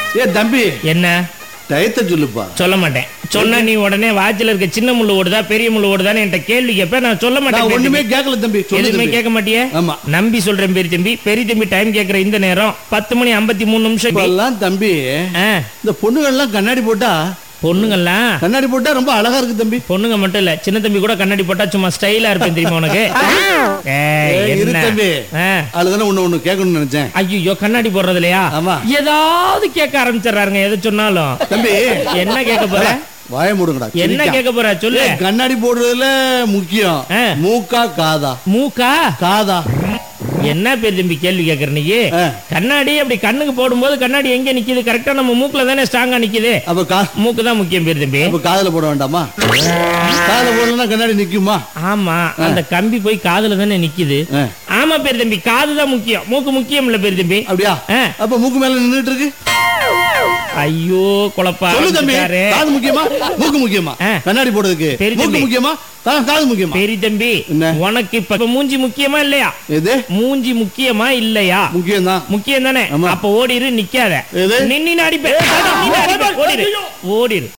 ஏ தம்பி என்ன டயத்தை சொல்லுப்பா சொல்ல மாட்டேன் சொன்னா நீ உடனே வாட்சில இருக்க சின்ன முள்ளு ஓடுதா பெரிய முள்ளு ஓடுதான்னு என்கிட்ட கேள்வி கேட்ப நான் சொல்ல நான் மாட்டேன் ஒண்ணுமே பெரிய கேட்கல தம்பி தம்பி. சொல்லு எதுவுமே தம்பி. கேட்க மாட்டியே ஆமா. நம்பி சொல்றேன் பெரிய தம்பி பெரிய தம்பி டைம் கேட்கிற இந்த நேரம் பத்து மணி ஐம்பத்தி மூணு நிமிஷம் இப்பெல்லாம் தம்பி ஆ, இந்த பொண்ணுகள்லாம் கண்ணாடி போட்டா பொண்ணுங்கெல்லாம் கண்ணாடி போட்டா ரொம்ப அழகா இருக்கு தம்பி பொண்ணுங்க மட்டும் இல்ல சின்ன தம்பி கூட கண்ணாடி போட்டா சும்மா ஸ்டைலா இருப்பேன் தெரியுமா உனக்கு ஏய், ஏய், இரு என்ன? தம்பி. ஆ. அதுதானே ஒண்ணு ஒண்ணு கேட்கணும்னு நினைச்சேன் ஐயோ கண்ணாடி போடுறது இல்லையா ஆமா. ஏதாவது கேட்க ஆரம்பிச்சிடுறாருங்க எதை சொன்னாலும் தம்பி என்ன கேட்க போற வாய மூடுங்கடா என்ன சிரிக்கா. கேட்க போற சொல்லு ஏய், கண்ணாடி போடுறதுல முக்கியம் ஆ. மூக்கா காதா மூக்கா காதா என்ன பேர் தம்பி கேள்வி கேட்கற நீ ஆ. கண்ணாடி அப்படி கண்ணுக்கு போடும்போது கண்ணாடி எங்க நிக்குது கரெக்டா நம்ம மூக்குல தானே ஸ்ட்ராங்கா நிக்குது அப்ப கா மூக்கு தான் முக்கியம் பேர் தம்பி அப்ப காதுல போட வேண்டாமா காதுல போடலன்னா கண்ணாடி நிக்குமா ஆமா அந்த கம்பி போய் காதுல தானே நிக்குது ஆ. ஆமா பேர் தம்பி காது தான் முக்கியம் மூக்கு முக்கியம் இல்ல பேர் தம்பி அப்படியா ஆ. அப்ப மூக்கு மேல நின்னுட்டு இருக்கு ஐயோ குழப்பா சொல்லு தம்பி ஆரம்பிச்சிட்டாரு. காது முக்கியமா மூக்கு முக்கியமா ஆ. கண்ணாடி போடுறதுக்கு சரி மூக்கு தம்பி. முக்கியமா கா- காது முக்கியமா பெரிய தம்பி என்ன? உனக்கு இப்ப இப்ப மூஞ்சி முக்கியமா இல்லையா எது மூஞ்சி முக்கியமா இல்லையா முக்கியம் தான் முக்கியம் தானே ஆமா. அப்ப ஓடிரு நிக்காத எது? நின்னு அடிப்பேன் ஓடிரு ஓடிரு